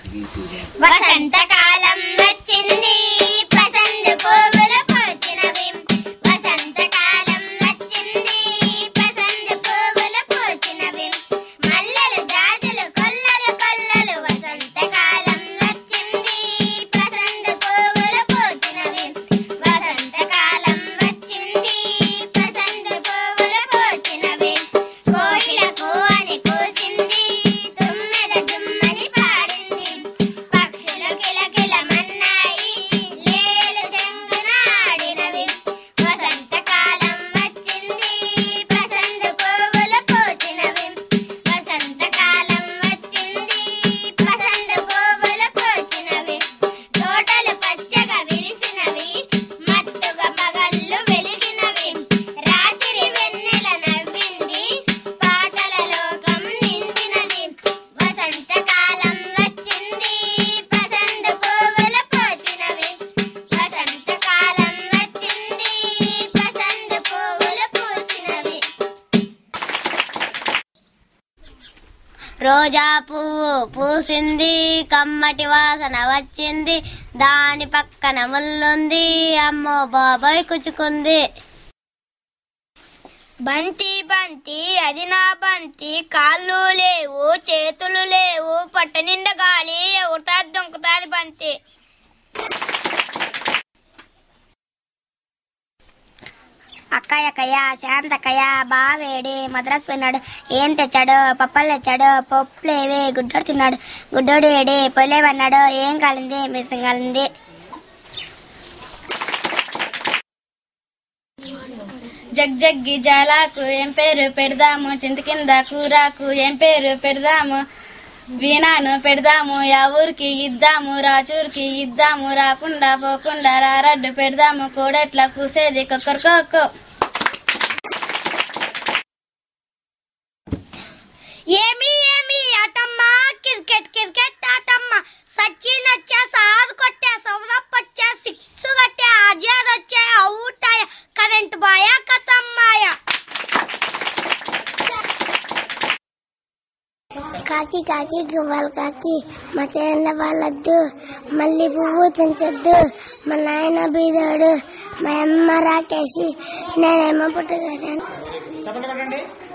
వసంతకాలం వచ్చింది పసందు పువ్వులు పూచినవి వసంతకాలం వచ్చింది పసందు పువ్వులు పూచినవి మల్లెలు జాజులు కొల్లలు కొల్లలు వసంతకాలం వచ్చింది పసందు పువ్వులు పూచినవి వసంతకాలం వచ్చింది పసందు పువ్వులు పూచినవి కోయిలకు అని కూసింది తుమ్మెద జుమ్మని పాడింది పక్షులు కిలకిలమన్నాయి లేలు చెంగున ఆడినవి వసంతకాలం వచ్చింది పసంద పువ్వులు పూచినవి వసంతకాలం వచ్చింది పసంద పువ్వులు పూచినవి తోటలు పచ్చగా విరిసినవి మత్తుగా పగళ్ళు వెలిగినవి రాత్రి వెన్నెల నవ్వింది పాటల లోకం నిండినది వసంతకాలం వచ్చింది పసంద పువ్వులు పూచినవి వసంతకాలం వచ్చింది పసంద పువ్వులు పూచినవి రోజా పువ్వు పూసింది కమ్మటి వాసన వచ్చింది దాని పక్కన ముల్లుంది అమ్మో బాబాయ్ కుచుకుంది బంతి బంతి అది నా బంతి కాళ్ళు లేవు చేతులు లేవు పట్ట నిండా గాలి ఎగురుతా దుంకుతాది బంతి అక్కయ్యకయ్య శాంతకయ్య బావేడి మద్రాసు పోయినాడు ఏం తెచ్చాడు పప్పలు తెచ్చాడు పప్పులేవి గుడ్డోడు తిన్నాడు గుడ్డోడు ఏడి పొలేవన్నాడు ఏం కాలింది మిసం కాలింది జగ్జగ్గి జాలాకు ఏం పేరు పెడదాము చింత కింద కూరాకు ఏం పేరు పెడదాము వీణాను పెడదాము యా ఊరికి ఇద్దాము రాచూరికి ఇద్దాము రాకుండా పోకుండా రారడ్డు పెడదాము కోడెట్లా కూసేది కొక్కరికొక్కో ఏమి ఏమి ఆటమ్మ క్రికెట్ క్రికెట్ ఆటమ్మ సచిన్ వచ్చా సార్ కొట్టా సౌరప్ వచ్చా సిక్స్ కొట్టా అజర్ వచ్చా అవుట్ అయ్యా కరెంట్ బాయా కథమ్మాయ కాకి కాకి గువ్వలు కాకి మా చేనుల వాళ్ళొద్దు మళ్ళీ పువ్వు తెంచొద్దు మా నాయన బీదోడు మా అమ్మ రాకేసి నేనేమో పుట్టగలను చెప్పండి